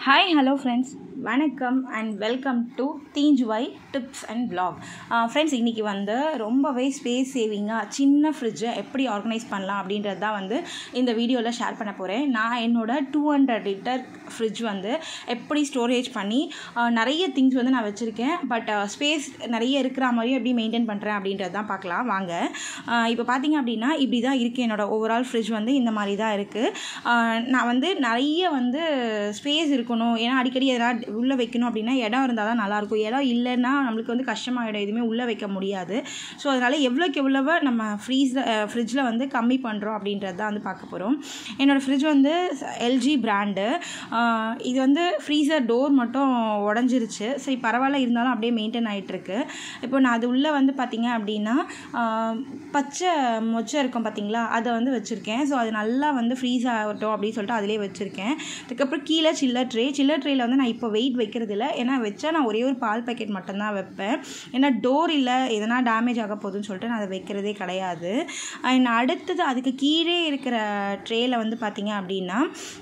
hi hello friends வணக்கம் and welcome to Theenjuvai tips and vlog friends இன்றைக்கி வந்து ரொம்பவே ஸ்பேஸ் சேவிங்காக சின்ன ஃப்ரிட்ஜை எப்படி ஆர்கனைஸ் பண்ணலாம் அப்படின்றது தான் வந்து இந்த வீடியோவில் ஷேர் பண்ண போகிறேன் நான் என்னோட டூ ஹண்ட்ரட் லிட்டர் ஃப்ரிட்ஜ் வந்து எப்படி ஸ்டோரேஜ் பண்ணி ஆஹ், நிறைய திங்ஸ் வந்து நான் வச்சுருக்கேன் பட் ஸ்பேஸ் நிறைய இருக்கிற மாதிரியும் எப்படி மெயின்டைன் பண்ணுறேன் அப்படின்றது தான் பார்க்கலாம் வாங்க இப்போ பார்த்தீங்க அப்படின்னா இப்படி தான் இருக்குது என்னோட ஓவரால் ஃப்ரிட்ஜ் வந்து இந்த மாதிரி தான் இருக்குது நான் வந்து நிறைய வந்து ஸ்பேஸ் இருக்கணும் ஏன்னா அடிக்கடி எதனா உள்ளே வைக்கணும் அப்படின்னா இடம் இருந்தால் தான் நல்லாயிருக்கும் இடம் இல்லைன்னா நம்மளுக்கு வந்து கஷ்டமாகிடும் எதுவுமே உள்ளே வைக்க முடியாது ஸோ அதனால் எவ்வளோக்கு எவ்வளவு நம்ம ஃப்ரீஸில் ஃப்ரிட்ஜில் வந்து கம்மி பண்ணுறோம் அப்படின்றது தான் வந்து பார்க்க போகிறோம் என்னோடய ஃப்ரிட்ஜ் வந்து எல்ஜி பிராண்டு இது வந்து ஃப்ரீசர் டோர் மட்டும் உடஞ்சிருச்சு சரி பரவாயில்ல இருந்தாலும் அப்படியே மெயின்டைன் ஆகிட்டுருக்கு இப்போ நான் அது உள்ளே வந்து பார்த்தீங்க அப்படின்னா ஆஹ், பச்சை மொச்சை இருக்கும் பார்த்தீங்களா அதை வந்து வச்சுருக்கேன் ஸோ அது நல்லா வந்து ஃப்ரீஸ் ஆகட்டும் அப்படின்னு சொல்லிட்டு அதிலே வச்சுருக்கேன் அதுக்கப்புறம் கீழே சில்லர் ட்ரே சில்லர் ட்ரேயில் வந்து நான் இப்போ வெயிட் வைக்கிறது இல்லை ஏன்னா வச்சா நான் ஒரே ஒரு பால் பேக்கெட் மட்டும்தான் வைப்பேன் ஏன்னா டோர் இல்லை எதனா டேமேஜ் ஆக போகுதுன்னு சொல்லிட்டு நான் அதை வைக்கிறதே கிடையாது அண்ட் அடுத்தது அதுக்கு கீழே இருக்கிற ட்ரேயில் வந்து பார்த்தீங்க அப்படின்னா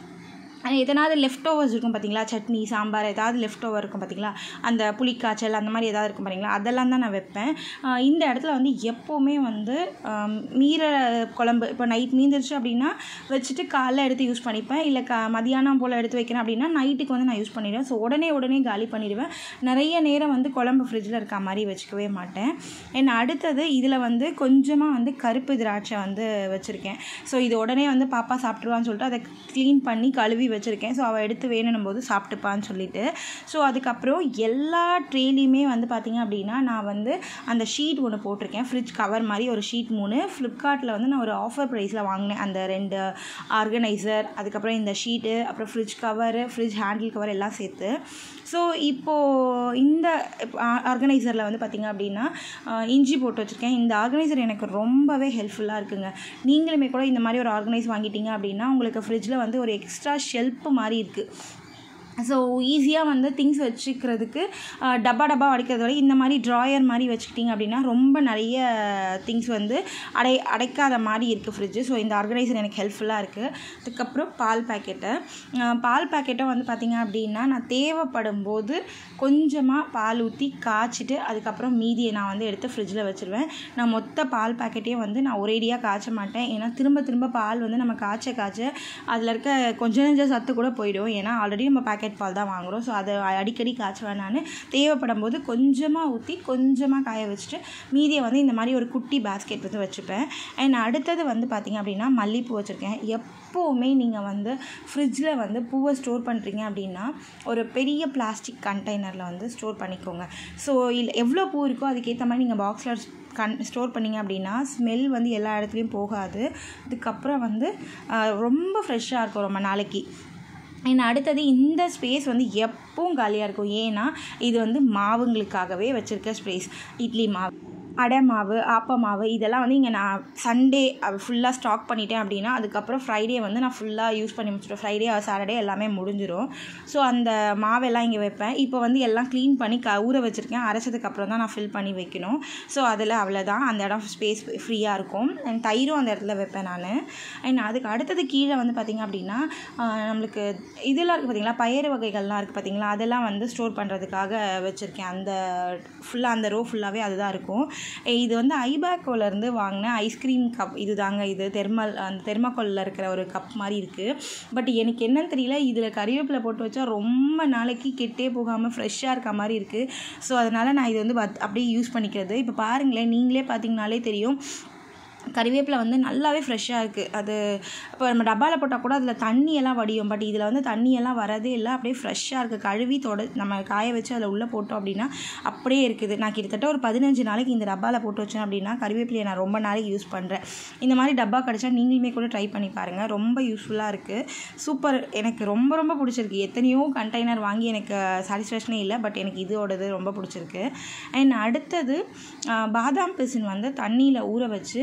ஆனால் எதனாவது லெஃப்ட் ஓவர்ஸ் இருக்கும் பார்த்தீங்களா சட்னி சாம்பார் ஏதாவது லெஃப்ட் ஓவர் இருக்கும் பார்த்தீங்களா அந்த புளிக்காய்ச்சல் அந்த மாதிரி ஏதாவது இருக்கும் பார்த்தீங்களா அதெல்லாம் தான் நான் வைப்பேன் ஆஹ் இந்த இடத்துல வந்து எப்போவுமே வந்து ஆம், மீற குழம்பு இப்போ நைட் மீந்துருச்சு அப்படின்னா வச்சுட்டு காலைல எடுத்து யூஸ் பண்ணிப்பேன் இல்லை கா மதியானம் போல் எடுத்து வைக்கிறேன் அப்படின்னா நைட்டுக்கு வந்து நான் யூஸ் பண்ணிடுவேன் ஸோ உடனே உடனே காலி பண்ணிடுவேன் நிறைய நேரம் வந்து குழம்பு ஃப்ரிட்ஜில் இருக்க மாதிரி வச்சுக்கவே மாட்டேன் என்ன அடுத்தது இதில் வந்து கொஞ்சமாக வந்து கருப்பு திராட்சை வந்து வச்சுருக்கேன் ஸோ இது உடனே வந்து பாப்பா சாப்பிட்ருவான்னு சொல்லிட்டு அதை க்ளீன் பண்ணி கழுவி வச்சுருக்கேன் ஸோ அவள் எடுத்து வேணும் போது சாப்பிட்டுப்பான்னு சொல்லிட்டு ஸோ அதுக்கப்புறம் எல்லா ட்ரேலையுமே வந்து பார்த்திங்க அப்படின்னா நான் வந்து அந்த ஷீட் ஒன்று போட்டிருக்கேன் ஃப்ரிட்ஜ் கவர் மாதிரி ஒரு ஷீட் மூணு ஃப்ளிப்கார்ட்டில் வந்து நான் ஒரு ஆஃபர் ப்ரைஸில் வாங்கினேன் அந்த ரெண்டு ஆர்கனைசர் அதுக்கப்புறம் இந்த ஷீட்டு அப்புறம் fridge cover fridge handle cover எல்லாம் சேர்த்து ஸோ இப்போது இந்த ஆர்கனைசரில் வந்து பார்த்திங்க அப்படின்னா ஆஹ், இஞ்சி போட்டு வச்சுருக்கேன் இந்த ஆர்கனைசர் எனக்கு ரொம்பவே ஹெல்ப்ஃபுல்லாக இருக்குங்க நீங்களுமே கூட இந்த மாதிரி ஒரு ஆர்கனைஸ் வாங்கிட்டீங்க அப்படின்னா உங்களுக்கு ஃப்ரிட்ஜில் வந்து ஒரு எக்ஸ்ட்ரா ஷெல்ஃப் மாதிரி இருக்குது ஸோ ஈஸியாக வந்து திங்ஸ் வச்சுக்கிறதுக்கு ஆஹ், டப்பா டப்பா அடைக்கிறத விட இந்த மாதிரி ட்ராயர் மாதிரி வச்சுக்கிட்டிங்க அப்படின்னா ரொம்ப நிறைய திங்ஸ் வந்து அடை அடைக்காத மாதிரி இருக்குது ஃப்ரிட்ஜு ஸோ இந்த ஆர்கனைசர் எனக்கு ஹெல்ப்ஃபுல்லாக இருக்குது அதுக்கப்புறம் பால் பேக்கெட்டு பால் பேக்கெட்டை வந்து பார்த்திங்க அப்படின்னா நான் தேவைப்படும் போது கொஞ்சமாக பால் ஊற்றி காய்ச்சிட்டு அதுக்கப்புறம் மீதியை நான் வந்து எடுத்து ஃப்ரிட்ஜில் வச்சுருவேன் நான் மொத்த பால் பேக்கெட்டையும் வந்து நான் ஒரேடியாக காய்ச்ச மாட்டேன் ஏன்னா திரும்ப திரும்ப பால் வந்து நம்ம காய்ச்ச காய்ச்ச அதில் இருக்க கொஞ்சம் கொஞ்சம் சத்து கூட போயிடும் ஏன்னா ஆல்ரெடி நம்ம பேக்கெட் பால் தான் வாங்குகிறோம் ஸோ அதை அடிக்கடி காய்ச்சுவேன் நான் தேவைப்படும் போது கொஞ்சமாக ஊற்றி கொஞ்சமாக காய வச்சுட்டு மீதியை வந்து இந்த மாதிரி ஒரு குட்டி பேஸ்கெட் வந்து வச்சுப்பேன் அண்ட் அடுத்தது வந்து பார்த்திங்க அப்படின்னா மல்லிகைப்பூ வச்சுருக்கேன் எப்போவுமே நீங்கள் வந்து ஃப்ரிட்ஜில் வந்து பூவை ஸ்டோர் பண்ணுறீங்க அப்படின்னா ஒரு பெரிய பிளாஸ்டிக் கண்டெய்னரில் வந்து ஸ்டோர் பண்ணிக்கோங்க ஸோ இல்லை எவ்வளோ பூ இருக்கோ அதுக்கேற்ற மாதிரி நீங்கள் பாக்ஸில் கன் ஸ்டோர் பண்ணிங்க அப்படின்னா ஸ்மெல் வந்து எல்லா இடத்துலையும் போகாது அதுக்கப்புறம் வந்து ஆஹ், ரொம்ப ஃப்ரெஷ்ஷாக இருக்கும் ரொம்ப நாளைக்கு அண்ட் அடுத்தது இந்த ஸ்பேஸ் வந்து எப்பவும் காலியாக இருக்கும் ஏன்னா இது வந்து மாவுங்களுக்காகவே வச்சுருக்க ஸ்பேஸ் இட்லி மாவு அடை மாவு ஆப்ப மாவு இதெல்லாம் வந்து இங்கே நான் சண்டே ஃபுல்லாக ஸ்டாக் பண்ணிட்டேன் அப்படின்னா அதுக்கப்புறம் ஃப்ரைடே வந்து நான் ஃபுல்லாக யூஸ் பண்ணி முடிச்சிடுவேன் ஃப்ரைடே சாட்டர்டே எல்லாமே முடிஞ்சிடும் ஸோ அந்த மாவெல்லாம் இங்கே வைப்பேன் இப்போ வந்து எல்லாம் க்ளீன் பண்ணி க ஊற வச்சுருக்கேன் அரைச்சதுக்கு அப்புறம் தான் நான் ஃபில் பண்ணி வைக்கணும் ஸோ அதில் அவ்வளோதான் அந்த இடம் ஸ்பேஸ் ஃப்ரீயாக இருக்கும் அண்ட் தயிரும் அந்த இடத்துல வைப்பேன் நான் அண்ட் அதுக்கு அடுத்தது கீழே வந்து பார்த்திங்க அப்படின்னா ஆஹ், நம்மளுக்கு இதெல்லாம் இருக்குது பார்த்தீங்களா பயறு வகைகள்லாம் இருக்குது பார்த்தீங்களா அதெல்லாம் வந்து ஸ்டோர் பண்ணுறதுக்காக வச்சுருக்கேன் அந்த ஃபுல்லாக அந்த ரோ ஃபுல்லாகவே அதுதான் இருக்கும் ஏய், இது வந்து ஐபேக்கோலேருந்து வாங்கின ஐஸ்கிரீம் கப் இது தாங்க இது தெர்மல் அந்த தெர்மாக்கோலில் இருக்கிற ஒரு கப் மாதிரி இருக்குது பட் எனக்கு என்னன்னு தெரியல இதில் கறிவேப்பிலை போட்டு வச்சா ரொம்ப நாளைக்கு கெட்டே போகாமல் ஃப்ரெஷ்ஷாக இருக்க மாதிரி இருக்குது ஸோ அதனால் நான் இது வந்து பத்- அப்படியே யூஸ் பண்ணிக்கிறது இப்போ பாருங்களேன் நீங்களே பார்த்தீங்கனாலே தெரியும் கறிவேப்பிலை வந்து நல்லாவே ஃப்ரெஷ்ஷாக இருக்குது அது இப்போ நம்ம டப்பாவில் போட்டால் கூட அதில் தண்ணியெல்லாம் வடியும் பட் இதில் வந்து தண்ணியெல்லாம் வரதே இல்லை அப்படியே ஃப்ரெஷ்ஷாக இருக்குது கழுவி தொட நம்ம காய வச்சு அதில் உள்ளே போட்டோம் அப்படின்னா அப்படியே இருக்குது நான் கிட்டத்தட்ட ஒரு பதினஞ்சு நாளைக்கு இந்த டப்பாவில் போட்டு வச்சேன் அப்படின்னா கறிவேப்பிலையை நான் ரொம்ப நாளைக்கு யூஸ் பண்ணுறேன் இந்த மாதிரி டப்பா கிடச்சா நீங்களுமே கூட ட்ரை பண்ணி பாருங்கள் ரொம்ப யூஸ்ஃபுல்லாக இருக்குது சூப்பர் எனக்கு ரொம்ப ரொம்ப பிடிச்சிருக்கு எத்தனையோ கண்டெய்னர் வாங்கி எனக்கு சாட்டிஸ்ஃபேக்ஷனே இல்லை பட் எனக்கு இதோடது ரொம்ப பிடிச்சிருக்கு அண்ட் அடுத்தது ஆஹ், பாதாம் பிசின் வந்து தண்ணியில் ஊற வச்சு அதை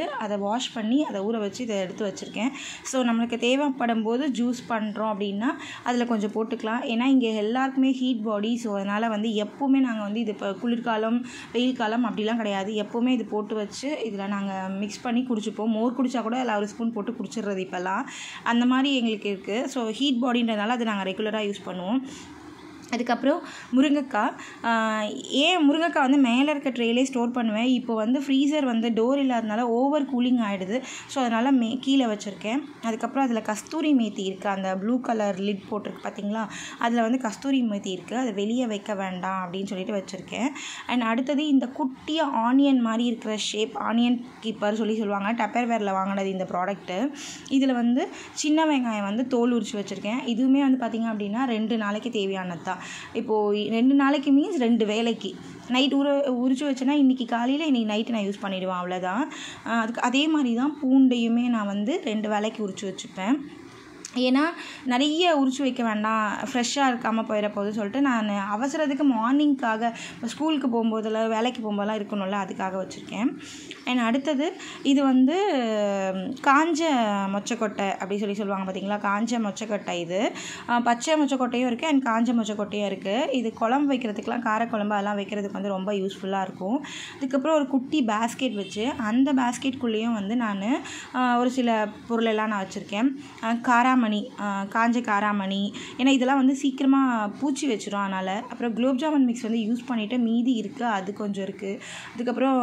வாஷ் பண்ணி அதை ஊற வச்சு இதை எடுத்து வச்சுருக்கேன் ஸோ நம்மளுக்கு தேவைப்படும் போது ஜூஸ் பண்ணுறோம் அப்படின்னா அதில் கொஞ்சம் போட்டுக்கலாம் ஏன்னா இங்கே எல்லாருக்குமே ஹீட் பாடி ஸோ அதனால் வந்து எப்போவுமே நாங்கள் வந்து இது இப்போ குளிர்காலம் வெயில் காலம் அப்படிலாம் கிடையாது எப்போவுமே இது போட்டு வச்சு இதில் நாங்கள் மிக்ஸ் பண்ணி குடிச்சுப்போம் மோர் குடித்தா கூட அதில் ஒரு ஸ்பூன் போட்டு குடிச்சிடுறது இப்போல்லாம் அந்த மாதிரி எங்களுக்கு இருக்குது ஸோ ஹீட் பாடின்றதுனால அதை நாங்கள் ரெகுலராக யூஸ் பண்ணுவோம் அதுக்கப்புறம் முருங்கைக்காய் ஆஹ் ஏன் முருங்கைக்காய் வந்து மேலே இருக்க ட்ரேலே ஸ்டோர் பண்ணுவேன் இப்போ வந்து ஃப்ரீசர் வந்து டோர் இல்லாதனால ஓவர் கூலிங் ஆகிடுது ஸோ அதனால் மே கீழே வச்சுருக்கேன் அதுக்கப்புறம் அதில் கஸ்தூரி மேத்தி இருக்குது அந்த ப்ளூ கலர் லிட் போட்டிருக்கு பார்த்தீங்களா அதில் வந்து கஸ்தூரி மேத்தி இருக்குது அதை வெளியே வைக்க வேண்டாம் அப்படின்னு சொல்லிட்டு வச்சுருக்கேன் அண்ட் அடுத்தது இந்த குட்டியாக ஆனியன் மாதிரி இருக்கிற ஷேப் ஆனியன் கீப்பர் சொல்லி சொல்லுவாங்க டப்பர் வேரில் வாங்கினது இந்த ப்ராடக்ட்டு இதில் வந்து சின்ன வெங்காயம் வந்து தோல் உரிச்சு வச்சுருக்கேன் இதுவுமே வந்து பார்த்திங்க அப்படின்னா ரெண்டு நாளைக்கு தேவையானது தான் இப்போது ரெண்டு நாளைக்கு மீன்ஸ் ரெண்டு வேலைக்கு நைட் ஊற உரிச்சு வச்சேன்னா இன்றைக்கி காலையில் இன்றைக்கி நைட்டு நான் யூஸ் பண்ணிடுவேன் அவ்வளோதான் ஆஹ் அதுக்கு அதே மாதிரி தான் பூண்டையுமே நான் வந்து ரெண்டு வேலைக்கு உரிச்சு வச்சுப்பேன் ஏன்னா நிறைய உரிச்சு வைக்க வேண்டாம் ஃப்ரெஷ்ஷாக இருக்காமல் போயிட போகுது சொல்லிட்டு நான் அவசரத்துக்கு மார்னிங்க்காக இப்போ ஸ்கூலுக்கு போகும்போதில் வேலைக்கு போகும்போதெல்லாம் இருக்கணும்ல அதுக்காக வச்சுருக்கேன் அண்ட் அடுத்தது இது வந்து காஞ்ச மொச்சக்கொட்டை அப்படி சொல்லி சொல்லுவாங்க பார்த்தீங்களா காஞ்ச மொச்சக்கொட்டை இது ஆஹ் பச்சை மொச்சக்கொட்டையும் இருக்குது அண்ட் காஞ்ச மொச்சக்கொட்டையும் இருக்குது இது குழம்பு வைக்கிறதுக்கெலாம் காரக்குழம்பு அதெல்லாம் வைக்கிறதுக்கு வந்து ரொம்ப யூஸ்ஃபுல்லாக இருக்கும் அதுக்கப்புறம் ஒரு குட்டி பேஸ்கெட் வச்சு அந்த பேஸ்கெட்குள்ளேயும் வந்து நான் ஒரு சில பொருளெல்லாம் நான் வச்சுருக்கேன் காராமணி ஆஹ் காஞ்ச காராமணி ஏன்னா இதெல்லாம் வந்து சீக்கிரமாக பூச்சி வச்சிரும் அதனால் அப்புறம் குலோப் ஜாமுன் மிக்ஸ் வந்து யூஸ் பண்ணிவிட்டு மீதி இருக்குது அது கொஞ்சம் இருக்குது அதுக்கப்புறம்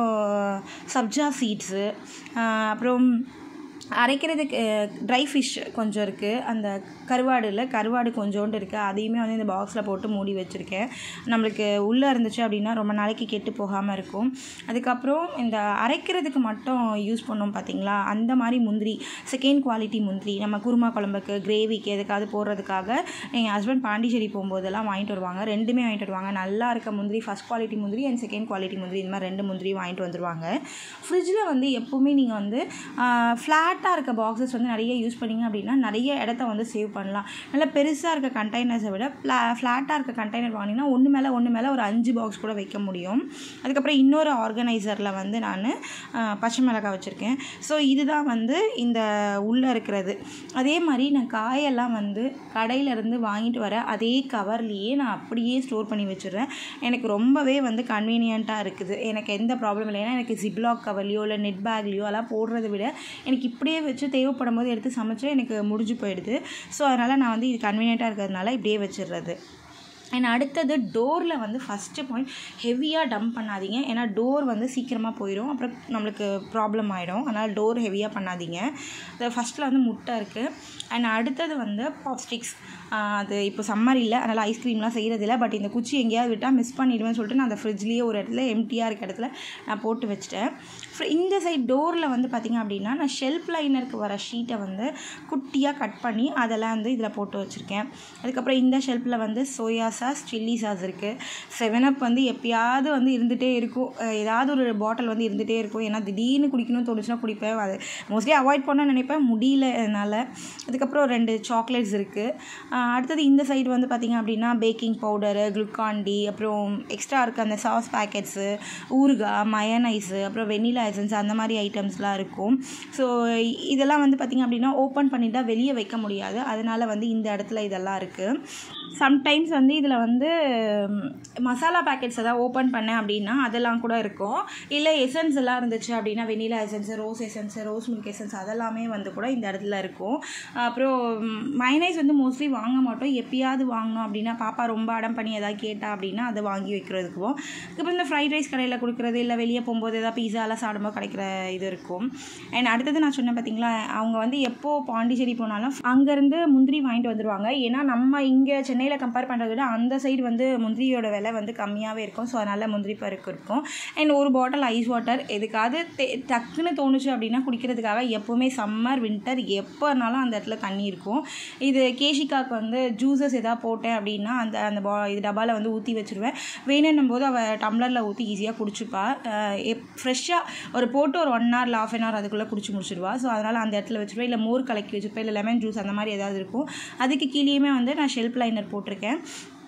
சப்ஜா சீட்ஸு அப்புறம் அரைக்கிறதுக்கு ட்ரை ஃபிஷ் கொஞ்சம் இருக்குது அந்த கருவாடில் கருவாடு கொஞ்சோண்டு இருக்குது அதையுமே வந்து இந்த பாக்ஸில் போட்டு மூடி வச்சுருக்கேன் நம்மளுக்கு உள்ளே இருந்துச்சு அப்படின்னா ரொம்ப நாளைக்கு கெட்டு போகாமல் இருக்கும் அதுக்கப்புறம் இந்த அரைக்கிறதுக்கு மட்டும் யூஸ் பண்ணோம் பார்த்தீங்களா அந்த மாதிரி முந்திரி செகண்ட் குவாலிட்டி முந்திரி நம்ம குருமா குழம்புக்கு கிரேவிக்கு எதுக்காவது போடுறதுக்காக எங்கள் ஹஸ்பண்ட் பாண்டிச்சேரி போகும்போதெல்லாம் வாங்கிட்டு வருவாங்க ரெண்டுமே வாங்கிட்டு வருவாங்க நல்லா இருக்க முந்திரி ஃபஸ்ட் குவாலிட்டி முந்திரி அண்ட் செகண்ட் குவாலிட்டி முந்திரி இந்த மாதிரி ரெண்டு முந்திரி வாங்கிட்டு வந்துருவாங்க ஃப்ரிட்ஜில் வந்து எப்போவுமே நீங்கள் வந்து ஃப்ளாட்டாக இருக்க பாக்ஸஸ் வந்து நிறைய யூஸ் பண்ணிங்க அப்படின்னா நிறைய இடத்த வந்து சேவ் பண்ணலாம் நல்லா பெருசாக இருக்க கண்டெய்னர்ஸை விட ஃப்ளா ஃப்ளாட்டாக இருக்க கண்டெய்னர் வாங்கினீங்கன்னா ஒன்று மேலே ஒன்று மேலே ஒரு அஞ்சு பாக்ஸ் கூட வைக்க முடியும் அதுக்கப்புறம் இன்னொரு ஆர்கனைசரில் வந்து நான் பச்சை மிளகாய் வச்சுருக்கேன் ஸோ இதுதான் வந்து இந்த உள்ளே இருக்கிறது அதே மாதிரி நான் காயெல்லாம் வந்து கடையிலேருந்து வாங்கிட்டு வர அதே கவர்லேயே நான் அப்படியே ஸ்டோர் பண்ணி வச்சிடுறேன் எனக்கு ரொம்பவே வந்து கன்வீனியண்ட்டாக இருக்குது எனக்கு எந்த ப்ராப்ளம் இல்லை ஏன்னா எனக்கு ஜிப்லாக் கவர்லையோ இல்லை நெட் பேக்லேயோ அதெல்லாம் போடுறத விட எனக்கு இப்படியே வச்சு தேவைப்படும் போது எடுத்து சமைச்சு எனக்கு முடிஞ்சு போயிடுது ஸோ அதனால் நான் வந்து இது கன்வீனியண்ட்டாக இருக்கிறதுனால இப்படியே வச்சிடுறது அண்ட் அடுத்தது டோரில் வந்து ஃபஸ்ட்டு பாயிண்ட் ஹெவியாக டம்ப் பண்ணாதீங்க ஏன்னா டோர் வந்து சீக்கிரமாக போயிடும் அப்புறம் நம்மளுக்கு ப்ராப்ளம் ஆகிடும் அதனால் டோர் ஹெவியாக பண்ணாதீங்க ஃபஸ்ட்டில் வந்து முட்டை இருக்குது அண்ட் அடுத்தது வந்து பாப்ஸ்டிக்ஸ் அது இப்போ சம்மர் இல்லை அதனால் ஐஸ்கிரீம்லாம் செய்கிறது இல்லை பட் இந்த குச்சி எங்கேயாவது விட்டால் மிஸ் பண்ணிடுவேன்னு சொல்லிட்டு நான் அந்த ஃப்ரிட்ஜ்லேயே ஒரு இடத்துல எம்டியாக இருக்க இடத்துல நான் போட்டு வச்சுட்டேன் ஃப்ரி- இந்த சைட் டோரில் வந்து பார்த்திங்க அப்படின்னா நான் ஷெல்ஃப் லைனருக்கு வர ஷீட்டை வந்து குட்டியாக கட் பண்ணி அதெல்லாம் வந்து இதில் போட்டு வச்சுருக்கேன் அதுக்கப்புறம் இந்த ஷெல்ஃபில் வந்து சோயா சாஸ் சில்லி சாஸ் இருக்குது செவன் அப் வந்து எப்பயாவது வந்து இருந்துகிட்டே இருக்கும் அஹ் ஏதாவது ஒரு பாட்டில் வந்து இருந்துகிட்டே இருக்கும் ஏன்னா திடீர்னு குடிக்கணும்னு தோணுச்சுன்னா குடிப்பேன் அது மோஸ்ட்லி அவாய்ட் பண்ண நினைப்பேன் முடியல என்னால் அதுக்கப்புறம் ரெண்டு சாக்லேட்ஸ் இருக்குது அடுத்தது இந்த சைடு வந்து பார்த்திங்க அப்படின்னா பேக்கிங் பவுடரு குளுக்காண்டி அப்புறம் எக்ஸ்ட்ரா இருக்க அந்த சாஸ் பேக்கெட்ஸு ஊறுகாய் மயனைஸு அப்புறம் வெனிலா எசன்ஸ் அந்த மாதிரி ஐட்டம்ஸ்லாம் இருக்கும் ஸோ இதெல்லாம் வந்து பார்த்திங்க அப்படின்னா ஓப்பன் பண்ணிட்டா வெளியே வைக்க முடியாது அதனால் வந்து இந்த இடத்துல இதெல்லாம் இருக்குது சம்டைம்ஸ் வந்து இதில் வந்து ம், மசாலா பேக்கெட்ஸ் ஏதாவது ஓப்பன் பண்ணேன் அப்படின்னா அதெல்லாம் கூட இருக்கும் இல்லை எசன்ஸ் எல்லாம் இருந்துச்சு அப்படின்னா vanilla essence rose essence rose milk essence அதெல்லாமே வந்து கூட இந்த இடத்துல இருக்கும் அப்புறம் மைனைஸ் வந்து மோஸ்ட்லி வாங்க மாட்டோம் எப்பயாவது வாங்கினோம் அப்படின்னா பாப்பா ரொம்ப அடம் பண்ணி எதாவது கேட்டா அப்படின்னா அதை வாங்கி வைக்கிறதுக்குவோம் அதுக்கப்புறம் இந்த ஃப்ரைட் ரைஸ் கடையில் கொடுக்குறது இல்லை வெளியே போகும்போது ஏதாவது பீஸாலாம் சாப்பிடும்போது கிடைக்கிற இது இருக்கும் அண்ட் அடுத்தது நான் சொன்னேன் பார்த்தீங்களா அவங்க வந்து எப்போ பாண்டிச்சேரி போனாலும் அங்கேருந்து முந்திரி வாங்கிட்டு வந்துடுவாங்க ஏன்னா நம்ம இங்கே சென்னையில் கம்பேர் பண்ணுறத விட அந்த சைடு வந்து முந்திரியோட விலை வந்து கம்மியாகவே இருக்கும் ஸோ அதனால் முந்திரி பருக்கு இருக்கும் அண்ட் ஒரு பாட்டில் ஐஸ் வாட்டர் எதுக்காவது தே- டக்குன்னு தோணுச்சு அப்படின்னா குடிக்கிறதுக்காக எப்போவுமே சம்மர் வின்டர் எப்போனாலும் அந்த இடத்துல தண்ணி இருக்கும் இது கேஷிகாக்கு வந்து ஜூஸஸ் எதாவது போட்டேன் அப்படின்னா அந்த அந்த பா இது டப்பாவில் வந்து ஊற்றி வச்சுருவேன் வேணும்னும் போது அவள் டம்ளரில் ஊற்றி ஈஸியாக குடிச்சுப்பா அஹ் எப் ஃப்ரெஷ்ஷாக ஒரு போட்டு ஒரு one hour half an hour அதுக்குள்ளே குடிச்சு முடிச்சிடுவா ஸோ அதனால் அந்த இடத்துல வச்சுருவேன் இல்லை மோர் கலக்கி வச்சுருப்பேன் இல்லை லெமன் ஜூஸ் அந்த மாதிரி ஏதாவது இருக்கும் அதுக்கு கீழேயுமே வந்து நான் ஷெல்ஃப் லைனர் போட்டிருக்கேன்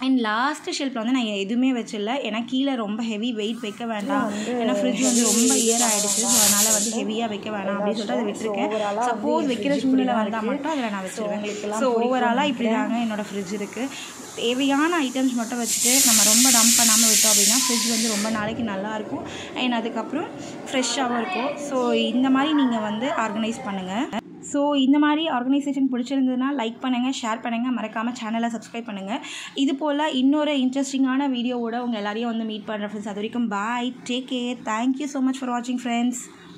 அண்ட் லாஸ்ட் ஷெல்ஃபில் வந்து நான் எதுவுமே வச்சிடல ஏன்னா கீழே ரொம்ப ஹெவி வெயிட் வைக்க வேண்டாம் ஏன்னா ஃப்ரிட்ஜ் வந்து ரொம்ப இயர் ஆகிடுச்சு ஸோ அதனால் வந்து ஹெவியாக வைக்க வேணாம் அப்படின்னு சொல்லிட்டு அதை விட்டுருக்கேன் சப்போஸ் வைக்கிற சூழ்நிலை வந்தால் மட்டும் அதில் நான் வச்சுருவேன் ஸோ ஓவராலாக இப்படி தாங்க என்னோடய ஃப்ரிட்ஜ் இருக்குது தேவையான ஐட்டம்ஸ் மட்டும் வச்சுட்டு நம்ம ரொம்ப டம்ப் பண்ணாமல் விட்டோம் அப்படின்னா ஃப்ரிட்ஜ் வந்து ரொம்ப நாளைக்கு நல்லாயிருக்கும் அண்ட் அதுக்கப்புறம் ஃப்ரெஷ்ஷாகவும் இருக்கும் ஸோ இந்த மாதிரி நீங்கள் வந்து ஆர்கனைஸ் பண்ணுங்கள் ஸோ இந்த மாதிரி ஆர்கனைசேஷன் பிடிச்சிருந்ததுன்னா லைக் பண்ணுங்கள் ஷேர் பண்ணுங்கள் மறக்காமல் சேனலை சப்ஸ்கிரைப் பண்ணுங்கள் இது போல் இன்னொரு இன்ட்ரெஸ்டிங்கான வீடியோவோட உங்கள் எல்லாரையும் வந்து மீட் பண்ணுற ஃப்ரெண்ட்ஸ் அது வரைக்கும் bye take care thank you so much for வாட்சிங் ஃப்ரெண்ட்ஸ்